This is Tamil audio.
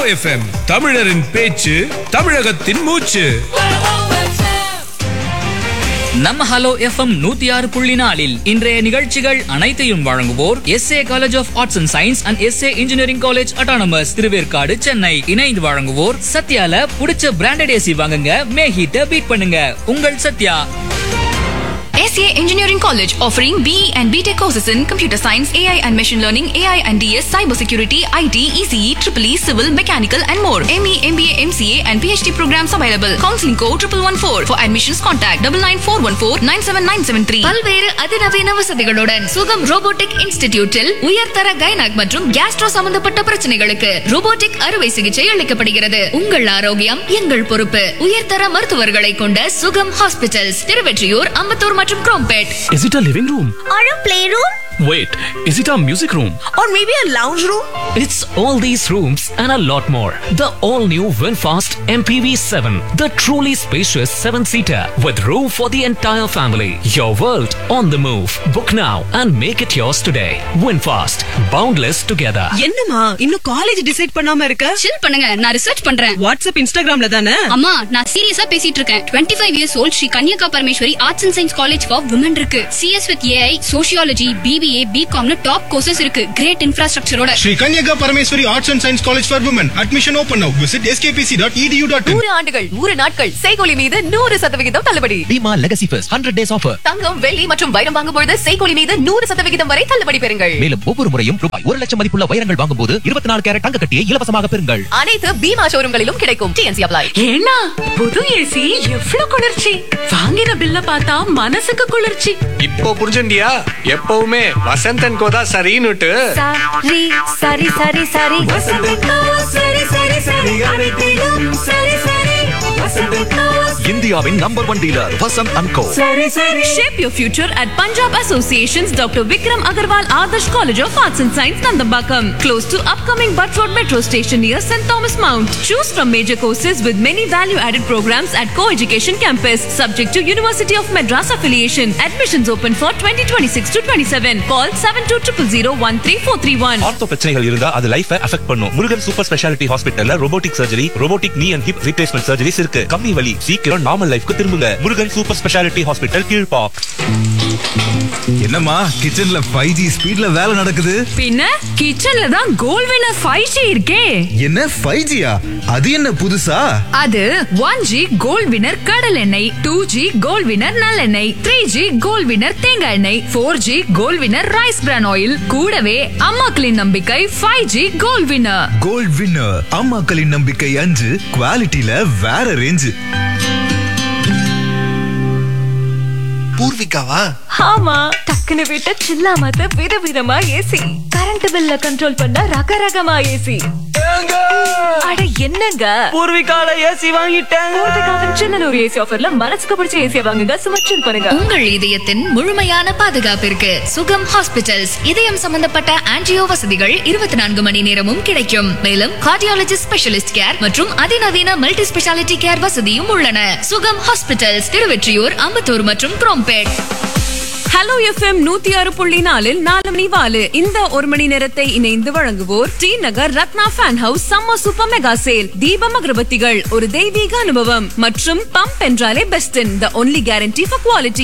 எஃப்எம் தமிழரின் பேச்சு தமிழகத்தின் மூச்சு நம்ம ஹலோ எஃப்எம் நூத்தி ஆறு புள்ளி நாலில் இன்றைய நிகழ்ச்சிகள் அனைத்தையும் வழங்குவோர் SA college of arts and science and SA engineering college autonomous Thiruverkadu Chennai இணைந்து வழங்குவோர் சத்யால புடிச்ச பிராண்டட் ஏசி வாங்குங்க மே ஹீட்ட பீட் பண்ணுங்க உங்கள் Sathya SCA Engineering College offering BE and BTech courses in computer science, AI and machine learning, AI and DS, cybersecurity, IT, ECE, EEE, civil, mechanical and more. ME, MBA, MCA and PhD programs available. Counseling code 1114. For admissions contact 99414 பல்வேறு அதிநவீன வசதிகளுடன் சுகம் ரோபோட்டிக் இன்ஸ்டிடியூட்டில் உயர்தர கைனக் மற்றும் கேஸ்ட்ரோ சம்பந்தப்பட்ட பிரச்சனைகளுக்கு ரோபோட்டிக் அறுவை சிகிச்சை அளிக்கப்படுகிறது உங்கள் ஆரோக்கியம் எங்கள் பொறுப்பு உயர்தர மருத்துவர்களை கொண்ட சுகம் ஹாஸ்பிட்டல்ஸ் திருவெற்றியூர் அம்பத்தூர் மற்றும் Chromepet Is it a living room? Or a playroom? Wait, is it a music room? Or maybe a lounge room? It's all these rooms and a lot more. The all-new Winfast MPV7, the truly spacious seven-seater with room for the entire family. Your world on the move. Book now and make it yours today. Winfast, boundless together. என்னம்மா இன்னும் காலேஜ் டிசைட் பண்ணாம இருக்க சில் பண்ணுங்க நான் ரிசர்ச் பண்றேன் வாட்ஸ்அப் இன்ஸ்டாகிராம்ல தானே அம்மா நான் சீரியஸா பேசிட்டு இருக்கேன் 25 five years old Sri Kanyaka Parameswari arts and science college for women இருக்கு CS with AI sociology BBA பிகாம்னு டாப் கோர்சஸ் இருக்கு கிரேட் இன்ஃப்ராஸ்ட்ரக்சரோட Sri Kanyaka Parameswari Arts and Science College for Women. Admission open now. Visit skpc.edu.in. நூறு ஆண்டுகள் நூறு நாட்கள் செய்கொலி மீது நூறு சதவிகிதம் தள்ளுபடி Bhima legacy first hundred days offer தங்கம் வெள்ளி மற்றும் வைரம் வாங்கும் பொழுது செய்கொலி மீது நூறு சதவிகிதம் வரை தள்ளுபடி பெறுங்கள் மேலும் ஒவ்வொரு முறையும் ரூபாய் ஒரு லட்சம் மதிப்புள்ள வைரங்கள் வாங்கும் போது இருபத்தி நாலு கேரட் தங்க கட்டியை இலவசமாக பெறுங்கள் அனைத்து பீமா ஷோரூம்களிலும் கிடைக்கும் டிஎன்சி அப்ளை ஏன்னா புது ஏசி எவ்வளவு குளிர்ச்சி வாங்கின பில்ல பார்த்தா மனசுக்கு குளிர்ச்சி இப்போ புரிஞ்சுண்டியா எப்பவுமே வசந்தன் கோதா சரின்னுட்டு சரி சரி சரி சரி சரி சரி சரி அனைத்திலும் சரி சரி இந்தியாவின் number one dealer Vasanth and co சரி சரி Shape your future at Punjab Association's Dr. Vikram Agarwal Adarsh College of Arts and Science, Nandambakam, close to upcoming Butt Road Metro Station near St. Thomas Mount. Choose from major courses with many value-added programs at Co-Education Campus, subject to University of Madras affiliation. Admissions open for 2026 to 27. Call 7200013431. Ortho பிரச்சனைகள் இருந்தா அது லைஃப அஃபெக்ட் பண்ணும் முருகன் சூப்பர் ஸ்பெஷாலிட்டி ஹாஸ்பிட்டல்ல robotic surgery robotic knee and hip replacement surgeries இருக்கு கம்மி வலி சீக்கிரம் நார்மல் லைஃப்க்கு திரும்புங்க Murugan super speciality hospital Kilpauk என்னம்மா கிச்சன்ல ஃபைவ் ஜி ஸ்பீட்ல வேலை நடக்குது பின்ன கிச்சன்ல தான் கோல் வினர் 5G இருக்கே என்ன ஃபைவ் ஜியா அது என்ன புதுசா அது ஒன் ஜி கோல்ட் வினர் கடல் எண்ணெய் டூ ஜி கோல்ட் வினர் நல்லெண்ணெய் த்ரீ ஜி கோல்ட் வினர் தேங்காய் எண்ணெய் four G gold winner rice bran oil கூடவே அம்மாக்களின் நம்பிக்கை five G gold winner gold winner அம்மாக்களின் நம்பிக்கை அஞ்சு குவாலிட்டியில வேற ரேஞ்சு பூர்விகாவா ஆமா டக்குனு விட்ட சில்லாமத்த விதவிதமா ஏசி கரண்ட் பில்ல கண்ட்ரோல் பண்ண ரகரகமா ஏசி அட என்னங்க பூர்விகால ஏசி வாங்கிட்டேன் பூர்விகாவின் சின்னனூர் ஏசி ஆஃபர்ல மனசுக்கு பிடிச்ச ஏசியை வாங்குங்க சுமச்சில் பண்ணுங்க உங்கள் இதயத்தின் முழுமையான பாதுகாப்பிற்கு சுகம் ஹாஸ்பிட்டல்ஸ் இதயம் சம்பந்தப்பட்ட ஆன்ஜியோ வசதிகள் இருபத்தி நான்கு மணி நேரமும் கிடைக்கும் மேலும் கார்டியாலஜிஸ்ட் ஸ்பெஷலிஸ்ட் கேர் மற்றும் அதிநவீன மல்டி ஸ்பெஷாலிட்டி கேர் வசதியும் உள்ளன சுகம் ஹாஸ்பிட்டல்ஸ் திருவெற்றியூர் அம்பத்தூர் மற்றும் குரோம்பேட் ஹலோ எஃப்எம் நூத்தி ஆறு புள்ளி நாலில் நாலு மணி வாலு இந்த ஒரு மணி நேரத்தை இணைந்து வழங்குவோர் T Nagar Ratna fan house summer super mega sale Deepam அகரபத்திகள் ஒரு தெய்வீக அனுபவம் மற்றும் பம்ப் என்றாலே best the only guarantee for quality